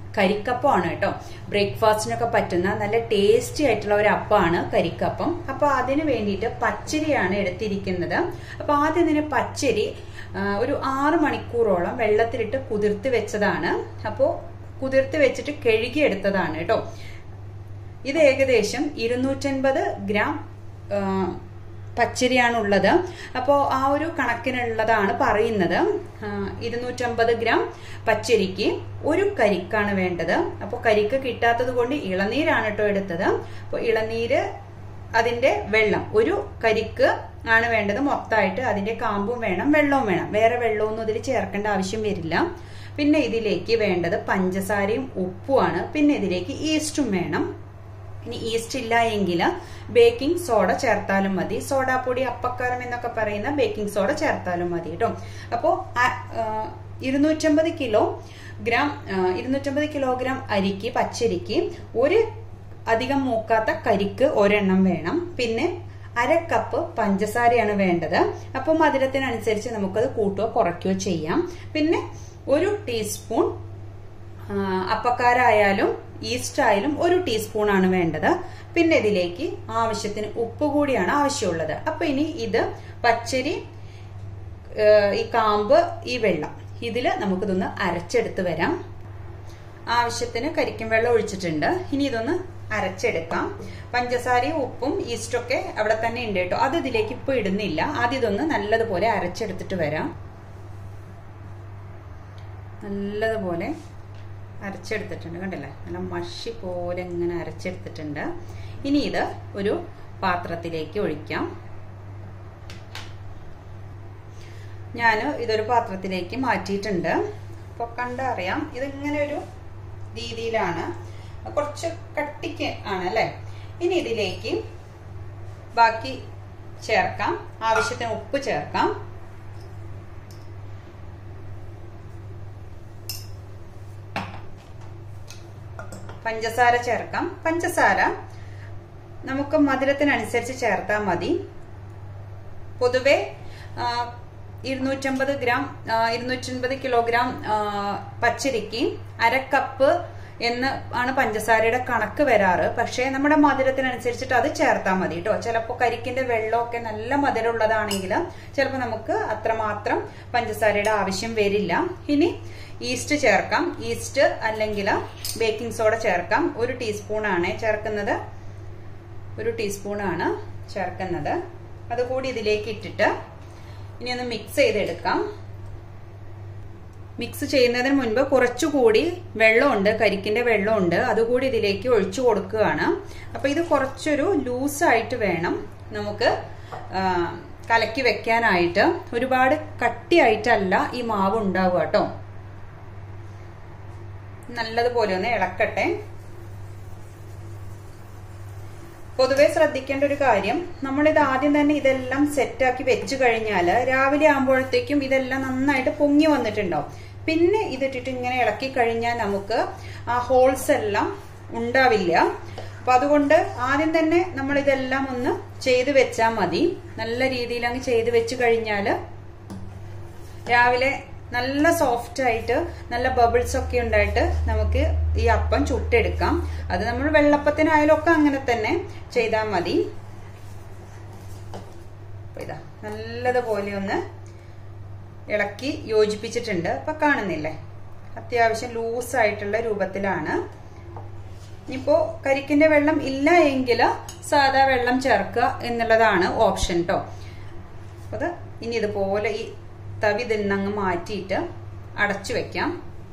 കരിക്കപ്പമാണ് കേട്ടോ ബ്രേക്ക്ഫാസ്റ്റിനൊക്കെ പറ്റുന്ന നല്ല ടേസ്റ്റി ആയിട്ടുള്ള ഒരു അപ്പമാണ് കരിക്കപ്പം അപ്പൊ അതിന് വേണ്ടിയിട്ട് പച്ചരിയാണ് എടുത്തിരിക്കുന്നത് അപ്പൊ ആദ്യം തന്നെ പച്ചരി ആ, ഒരു ആറ് മണിക്കൂറോളം വെള്ളത്തിലിട്ട് കുതിർത്ത് വെച്ചതാണ് അപ്പോൾ കുതിർത്ത് വെച്ചിട്ട് കഴുകിയെടുത്തതാണ് കേട്ടോ ഇത് ഏകദേശം ഇരുന്നൂറ്റൻപത് ഗ്രാം ആ, പച്ചരിയാണുള്ളത് അപ്പോൾ ആ ഒരു കണക്കിനുള്ളതാണ് പറയുന്നത് ആ, ഇരുന്നൂറ്റമ്പത് ഗ്രാം പച്ചരിക്ക് ഒരു കരിക്കാണ് വേണ്ടത് അപ്പോൾ കരിക്ക് കിട്ടാത്തത് കൊണ്ട് ഇളനീരാണ് കേട്ടോ എടുത്തത് അപ്പോൾ ഇളനീര് അതിന്റെ വെള്ളം ഒരു കരിക്ക് ആണ് വേണ്ടത് മൊത്തമായിട്ട് അതിന്റെ കാമ്പും വേണം വെള്ളവും വേണം വേറെ വെള്ളമൊന്നും ഇതിൽ ചേർക്കേണ്ട ആവശ്യം വരില്ല പിന്നെ ഇതിലേക്ക് വേണ്ടത് പഞ്ചസാരയും ഉപ്പുമാണ് പിന്നെ ഇതിലേക്ക് ഈസ്റ്റും വേണം ഇനി ഈസ്റ്റ് ഇല്ല എങ്കിൽ ബേക്കിംഗ് സോഡ ചേർത്താലും മതി സോഡാപ്പൊടി അപ്പക്കാരം എന്നൊക്കെ പറയുന്ന ബേക്കിംഗ് സോഡ ചേർത്താലും മതി കേട്ടോ അപ്പോൾ ഇരുന്നൂറ്റമ്പത് കിലോ ഗ്രാം ആ, ഇരുന്നൂറ്റമ്പത് കിലോഗ്രാം അരിക്ക് പച്ചരിക്ക് ഒരു അധികം മൂക്കാത്ത കരിക്ക് ഒരെണ്ണം വേണം പിന്നെ അര കപ്പ് പഞ്ചസാരയാണ് വേണ്ടത് അപ്പോൾ മധുരത്തിനനുസരിച്ച് നമുക്കത് കൂട്ടുകയോ കുറയ്ക്കുകയോ ചെയ്യാം പിന്നെ ഒരു ടീസ്പൂൺ ആ, അപ്പക്കാരായാലും ഈസ്റ്റ് ആയാലും ഒരു ടീസ്പൂൺ ആണ് വേണ്ടത് പിന്നെ ഇതിലേക്ക് ആവശ്യത്തിന് ഉപ്പ് കൂടിയാണ് ആവശ്യമുള്ളത് അപ്പൊ ഇനി ഇത് പച്ചരി ഏ, ഈ കാമ്പ് ഈ വെള്ളം ഇതില് നമുക്കിതൊന്ന് അരച്ചെടുത്ത് വരാം ആവശ്യത്തിന് കരിക്കും വെള്ളം ഒഴിച്ചിട്ടുണ്ട് ഇനി ഇതൊന്ന് അരച്ചെടുക്കാം പഞ്ചസാരയും ഉപ്പും ഈസ്റ്റും ഒക്കെ അവിടെ തന്നെ ഉണ്ട് കേട്ടോ അത് ഇതിലേക്ക് ഇപ്പൊ ഇടുന്നില്ല ആദ്യം ഇതൊന്ന് നല്ലതുപോലെ അരച്ചെടുത്തിട്ട് വരാം നല്ലതുപോലെ അരച്ചെടുത്തിട്ടുണ്ട് കണ്ടില്ലേ നല്ല മഷി പോലെ ഇങ്ങനെ അരച്ചെടുത്തിട്ടുണ്ട് ഇനി ഇത് ഒരു പാത്രത്തിലേക്ക് ഒഴിക്കാം ഞാൻ ഇതൊരു പാത്രത്തിലേക്ക് മാറ്റിയിട്ടുണ്ട് അപ്പോൾ കണ്ടറിയാം ഇതിങ്ങനെ ഒരു രീതിയിലാണ് കുറച്ച് കട്ടിക്ക് ആണ് അല്ലേ ഇനി ഇതിലേക്ക് ബാക്കി ചേർക്കാം ആവശ്യത്തിന് ഉപ്പ് ചേർക്കാം പഞ്ചസാര ചേർക്കാം പഞ്ചസാര നമുക്ക് മധുരത്തിനനുസരിച്ച് ചേർത്താൽ മതി പൊതുവെ ആ, ഇരുന്നൂറ്റമ്പത് ഗ്രാം ആ, ഇരുന്നൂറ്റൻപത് കിലോഗ്രാം ആ, പച്ചരിക്ക് അര കപ്പ് എന്ന് ആണ് പഞ്ചസാരയുടെ കണക്ക് വരാറ് പക്ഷേ നമ്മുടെ മധുരത്തിനനുസരിച്ചിട്ട് അത് ചേർത്താൽ മതി കേട്ടോ ചിലപ്പോൾ കരിക്കിന്റെ വെള്ളമൊക്കെ നല്ല മധുരമുള്ളതാണെങ്കിൽ ചിലപ്പോൾ നമുക്ക് അത്രമാത്രം പഞ്ചസാരയുടെ ആവശ്യം വരില്ല ഇനി ഈസ്റ്റ് ചേർക്കാം ഈസ്റ്റ് അല്ലെങ്കിൽ ബേക്കിംഗ് സോഡ ചേർക്കാം ഒരു ടീസ്പൂൺ ആണ് ചേർക്കുന്നത് ഒരു ടീസ്പൂൺ ആണ് ചേർക്കുന്നത് അതുകൂടി ഇതിലേക്ക് ഇട്ടിട്ട് ഇനി ഒന്ന് മിക്സ് ചെയ്തെടുക്കാം മിക്സ് ചെയ്യുന്നതിന് മുൻപ് കുറച്ചുകൂടി വെള്ളമുണ്ട് കരിക്കിന്റെ വെള്ളമുണ്ട് അതുകൂടി ഇതിലേക്ക് ഒഴിച്ചു കൊടുക്കുകയാണ് അപ്പൊ ഇത് കുറച്ചൊരു ലൂസായിട്ട് വേണം നമുക്ക് ആ, കലക്കി വെക്കാനായിട്ട് ഒരുപാട് കട്ടിയായിട്ടല്ല ഈ മാവ് ഉണ്ടാവുക കേട്ടോ നല്ലതുപോലെ ഒന്ന് ഇളക്കട്ടെ പൊതുവെ ശ്രദ്ധിക്കേണ്ട ഒരു കാര്യം നമ്മളിത് ആദ്യം തന്നെ ഇതെല്ലാം സെറ്റാക്കി വെച്ചു കഴിഞ്ഞാൽ രാവിലെ ആകുമ്പോഴത്തേക്കും ഇതെല്ലാം നന്നായിട്ട് പൊങ്ങി വന്നിട്ടുണ്ടാവും പിന്നെ ഇതിട്ടിട്ട് ഇങ്ങനെ ഇളക്കി കഴിഞ്ഞാൽ നമുക്ക് ആ ഹോൾസ് എല്ലാം ഉണ്ടാവില്ല അപ്പൊ അതുകൊണ്ട് ആദ്യം തന്നെ നമ്മൾ ഇതെല്ലാം ഒന്ന് ചെയ്തു വെച്ചാൽ മതി നല്ല രീതിയിൽ അങ്ങ് ചെയ്തു വെച്ചു കഴിഞ്ഞാൽ രാവിലെ നല്ല സോഫ്റ്റ് ആയിട്ട് നല്ല ബബിൾസ് ഒക്കെ ഉണ്ടായിട്ട് നമുക്ക് ഈ അപ്പം ചുട്ടെടുക്കാം അത് നമ്മൾ വെള്ളപ്പത്തിനായാലും ഒക്കെ അങ്ങനെ തന്നെ ചെയ്താൽ മതി അപ്പൊ ഇതാ നല്ലതുപോലെ ഒന്ന് ഇളക്കി യോജിപ്പിച്ചിട്ടുണ്ട് അപ്പൊ കാണുന്നില്ലേ അത്യാവശ്യം ലൂസായിട്ടുള്ള രൂപത്തിലാണ് ഇനിയിപ്പോ കരിക്കിന്റെ വെള്ളം ഇല്ല എങ്കിൽ സാധാ വെള്ളം ചേർക്കുക എന്നുള്ളതാണ് ഓപ്ഷൻ കേട്ടോ അത് ഇനി ഇതുപോലെ ഈ തവി തിന്നങ്ങ് മാറ്റിയിട്ട് അടച്ചു വെക്കാം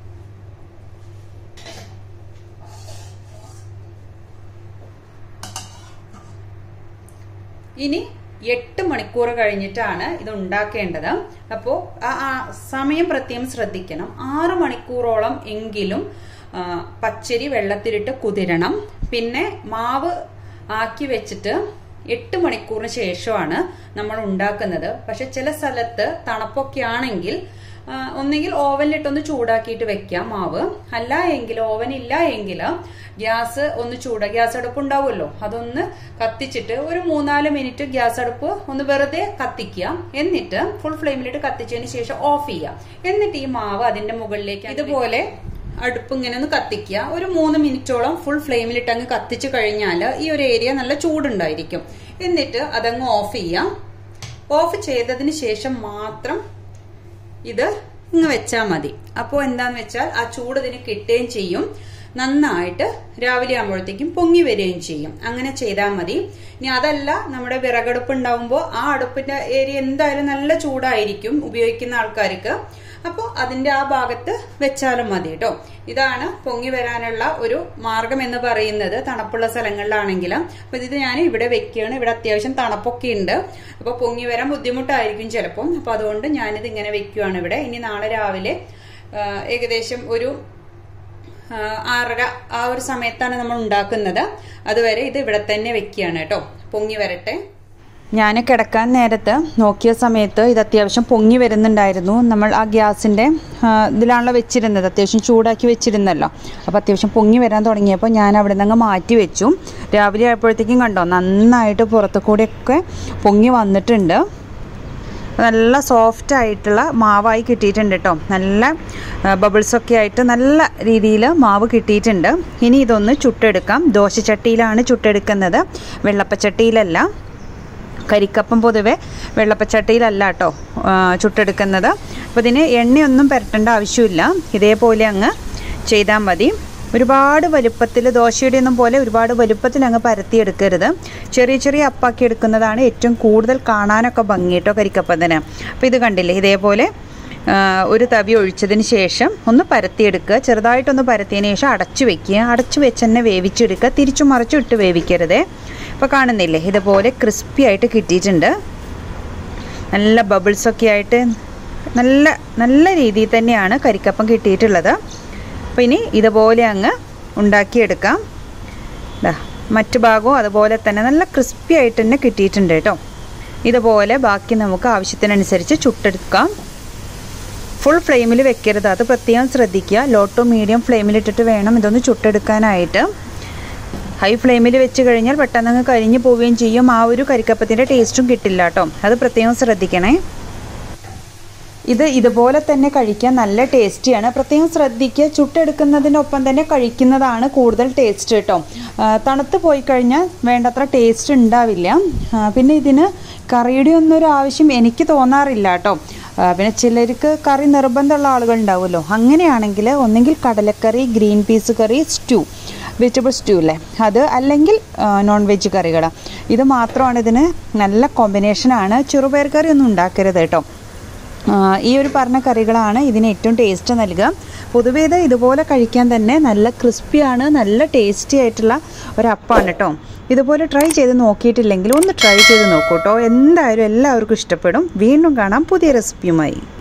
ഇനി എട്ട് മണിക്കൂർ കഴിഞ്ഞിട്ടാണ് ഇത് ഉണ്ടാക്കേണ്ടത് അപ്പോൾ ആ ആ സമയം പ്രത്യേകം ശ്രദ്ധിക്കണം ആറ് മണിക്കൂറോളം എങ്കിലും ആ, പച്ചരി വെള്ളത്തിലിട്ട് കുതിരണം പിന്നെ മാവ് ആക്കി വെച്ചിട്ട് എട്ട് മണിക്കൂറിന് ശേഷമാണ് നമ്മൾ ഉണ്ടാക്കുന്നത് പക്ഷെ ചില സ്ഥലത്ത് തണുപ്പൊക്കെ ആണെങ്കിൽ ആ, ഒന്നുകിൽ ഓവനിലിട്ടൊന്ന് ചൂടാക്കിയിട്ട് വെക്കാം മാവ് അല്ല എങ്കിൽ ഓവൻ ഇല്ല എങ്കിൽ ഗ്യാസ് ഒന്ന് ചൂട ഗ്യാസ് അടുപ്പ് ഉണ്ടാവുമല്ലോ അതൊന്ന് കത്തിച്ചിട്ട് ഒരു മൂന്നാല് മിനിറ്റ് ഗ്യാസ് അടുപ്പ് ഒന്ന് വെറുതെ കത്തിക്കുക എന്നിട്ട് ഫുൾ ഫ്ലെയിമിലിട്ട് കത്തിച്ചതിന് ശേഷം ഓഫ് ചെയ്യുക എന്നിട്ട് ഈ മാവ് അതിന്റെ മുകളിലേക്ക് ഇതുപോലെ അടുപ്പ് ഇങ്ങനെ ഒന്ന് കത്തിക്കുക ഒരു മൂന്ന് മിനിറ്റോളം ഫുൾ ഫ്ലെയിമിലിട്ട് അങ്ങ് കത്തിച്ചു കഴിഞ്ഞാൽ ഈ ഒരു ഏരിയ നല്ല ചൂടുണ്ടായിരിക്കും എന്നിട്ട് അതങ്ങ് ഓഫ് ചെയ്യാം ഓഫ് ചെയ്തതിന് ശേഷം മാത്രം ഇത് ഇങ്ങ് വെച്ചാൽ മതി അപ്പോൾ എന്താന്ന് വെച്ചാൽ ആ ചൂട് ഇതിന് കിട്ടുകയും ചെയ്യും നന്നായിട്ട് രാവിലെ ആകുമ്പോഴത്തേക്കും പൊങ്ങി വരികയും ചെയ്യും അങ്ങനെ ചെയ്താൽ മതി ഇനി അതല്ല നമ്മുടെ വിറകടുപ്പ് ഉണ്ടാവുമ്പോൾ ആ അടുപ്പിന്റെ ഏരിയ എന്തായാലും നല്ല ചൂടായിരിക്കും ഉപയോഗിക്കുന്ന ആൾക്കാർക്ക് അപ്പോൾ അതിന്റെ ആ ഭാഗത്ത് വെച്ചാലും മതി കേട്ടോ ഇതാണ് പൊങ്ങി വരാനുള്ള ഒരു മാർഗം എന്ന് പറയുന്നത് തണുപ്പുള്ള സ്ഥലങ്ങളിലാണെങ്കിൽ അപ്പൊ ഇത് ഞാൻ ഇവിടെ വെക്കുകയാണ് ഇവിടെ അത്യാവശ്യം തണുപ്പൊക്കെ ഉണ്ട് അപ്പൊ പൊങ്ങി വരാൻ ബുദ്ധിമുട്ടായിരിക്കും ചിലപ്പോൾ അപ്പൊ അതുകൊണ്ട് ഞാനിത് ഇങ്ങനെ വെക്കുകയാണ് ഇവിടെ ഇനി നാളെ രാവിലെ ഏകദേശം ഒരു ആറര ആ ഒരു സമയത്താണ് നമ്മൾ ഉണ്ടാക്കുന്നത് അതുവരെ ഇത് ഇവിടെ തന്നെ വെക്കുകയാണ് കേട്ടോ പൊങ്ങി വരട്ടെ ഞാൻ കിടക്കാൻ നേരത്ത് നോക്കിയ സമയത്ത് ഇത് അത്യാവശ്യം പൊങ്ങി വരുന്നുണ്ടായിരുന്നു നമ്മൾ ആ ഗ്യാസിൻ്റെ ഇതിലാണല്ലോ വെച്ചിരുന്നത് അത്യാവശ്യം ചൂടാക്കി വെച്ചിരുന്നല്ലോ അപ്പോൾ അത്യാവശ്യം പൊങ്ങി വരാൻ തുടങ്ങിയപ്പോൾ ഞാൻ അവിടെ നിന്ന് മാറ്റി വെച്ചു രാവിലെ ആയപ്പോഴത്തേക്കും കണ്ടോ നന്നായിട്ട് പുറത്തു കൂടെയൊക്കെ പൊങ്ങി വന്നിട്ടുണ്ട് നല്ല സോഫ്റ്റ് ആയിട്ടുള്ള മാവായി കിട്ടിയിട്ടുണ്ട് കേട്ടോ നല്ല ബബിൾസൊക്കെ ആയിട്ട് നല്ല രീതിയിൽ മാവ് കിട്ടിയിട്ടുണ്ട് ഇനി ഇതൊന്ന് ചുട്ടെടുക്കാം ദോശച്ചട്ടിയിലാണ് ചുട്ടെടുക്കുന്നത് വെള്ളപ്പച്ചട്ടിയിലല്ല കരിക്കപ്പം പൊതുവെ വെള്ളപ്പച്ചട്ടിയിലല്ല കേട്ടോ ചുട്ടെടുക്കുന്നത് അപ്പോൾ ഇതിന് എണ്ണയൊന്നും പുരട്ടേണ്ട ആവശ്യമില്ല ഇതേപോലെ അങ്ങ് ചെയ്താൽ മതി ഒരുപാട് വലുപ്പത്തിൽ ദോശയുടെ ഒന്നും പോലെ ഒരുപാട് വലുപ്പത്തിൽ അങ്ങ് പരത്തിയെടുക്കരുത് ചെറിയ ചെറിയ അപ്പാക്കി എടുക്കുന്നതാണ് ഏറ്റവും കൂടുതൽ കാണാനൊക്കെ ഭംഗി കേട്ടോ കരിക്കപ്പത്തിന് അപ്പോൾ ഇത് കണ്ടില്ലേ ഇതേപോലെ ഒരു തവി ഒഴിച്ചതിന് ശേഷം ഒന്ന് പരത്തിയെടുക്കുക ചെറുതായിട്ടൊന്ന് പരത്തിയതിന് ശേഷം അടച്ചു വെക്കുക അടച്ചു വെച്ച് തന്നെ വേവിച്ചെടുക്കുക തിരിച്ചു മറിച്ചു ഇട്ട് വേവിക്കരുതേ ഇപ്പോൾ കാണുന്നില്ലേ ഇതുപോലെ ക്രിസ്പി ആയിട്ട് കിട്ടിയിട്ടുണ്ട് നല്ല ബബിൾസൊക്കെ ആയിട്ട് നല്ല നല്ല രീതിയിൽ തന്നെയാണ് കരിക്കപ്പം കിട്ടിയിട്ടുള്ളത് അപ്പോൾ ഇനി ഇതുപോലെ അങ്ങ് ഉണ്ടാക്കിയെടുക്കാം മറ്റു ഭാഗവും അതുപോലെ തന്നെ നല്ല ക്രിസ്പി ആയിട്ട് തന്നെ കിട്ടിയിട്ടുണ്ട് കേട്ടോ ഇതുപോലെ ബാക്കി നമുക്ക് ആവശ്യത്തിനനുസരിച്ച് ചുട്ടെടുക്കാം ഫുൾ ഫ്ലെയിമിൽ വെക്കരുത് അത് പ്രത്യേകം ശ്രദ്ധിക്കുക ലോ ടു മീഡിയം ഫ്ലെയിമിലിട്ടിട്ട് വേണം ഇതൊന്ന് ചുട്ടെടുക്കാനായിട്ട് ഹൈ ഫ്ലെയിമിൽ വെച്ച് കഴിഞ്ഞാൽ പെട്ടെന്ന് അങ്ങ് കരിഞ്ഞു പോവുകയും ചെയ്യും ആ ഒരു കരിക്കപ്പത്തിൻ്റെ ടേസ്റ്റും കിട്ടില്ല കേട്ടോ അത് പ്രത്യേകം ശ്രദ്ധിക്കണേ ഇത് ഇതുപോലെ തന്നെ കഴിക്കാൻ നല്ല ടേസ്റ്റിയാണ് പ്രത്യേകം ശ്രദ്ധിക്കുക ചുട്ടെടുക്കുന്നതിനൊപ്പം തന്നെ കഴിക്കുന്നതാണ് കൂടുതൽ ടേസ്റ്റ് കേട്ടോ തണുത്ത് പോയി കഴിഞ്ഞാൽ വേണ്ടത്ര ടേസ്റ്റ് ഉണ്ടാവില്ല പിന്നെ ഇതിന് കറിയുടെ ഒന്നും ഒരു ആവശ്യം എനിക്ക് തോന്നാറില്ല കേട്ടോ പിന്നെ ചിലർക്ക് കറി നിർബന്ധമുള്ള ആളുകൾ ഉണ്ടാവുമല്ലോ അങ്ങനെയാണെങ്കിൽ ഒന്നെങ്കിൽ കടലക്കറി green peas curry stew vegetable stew അല്ലേ അത് അല്ലെങ്കിൽ നോൺ വെജ് കറികൾ ഇത് മാത്രമാണ് ഇതിന് നല്ല കോമ്പിനേഷനാണ് ചെറുപയർ കറി ഒന്നും ഉണ്ടാക്കരുത് കേട്ടോ ഈ ഒരു പറഞ്ഞ കറികളാണ് ഇതിന് ഏറ്റവും ടേസ്റ്റ് നൽകുക പൊതുവേ ഇത് ഇതുപോലെ കഴിക്കാൻ തന്നെ നല്ല ക്രിസ്പിയാണ് നല്ല ടേസ്റ്റി ആയിട്ടുള്ള ഒരു അപ്പമാണ് കേട്ടോ ഇതുപോലെ ട്രൈ ചെയ്ത് നോക്കിയിട്ടില്ലെങ്കിൽ ഒന്ന് ട്രൈ ചെയ്ത് നോക്കൂ കേട്ടോ എന്തായാലും എല്ലാവർക്കും ഇഷ്ടപ്പെടും വീണ്ടും കാണാം പുതിയ റെസിപ്പിയുമായി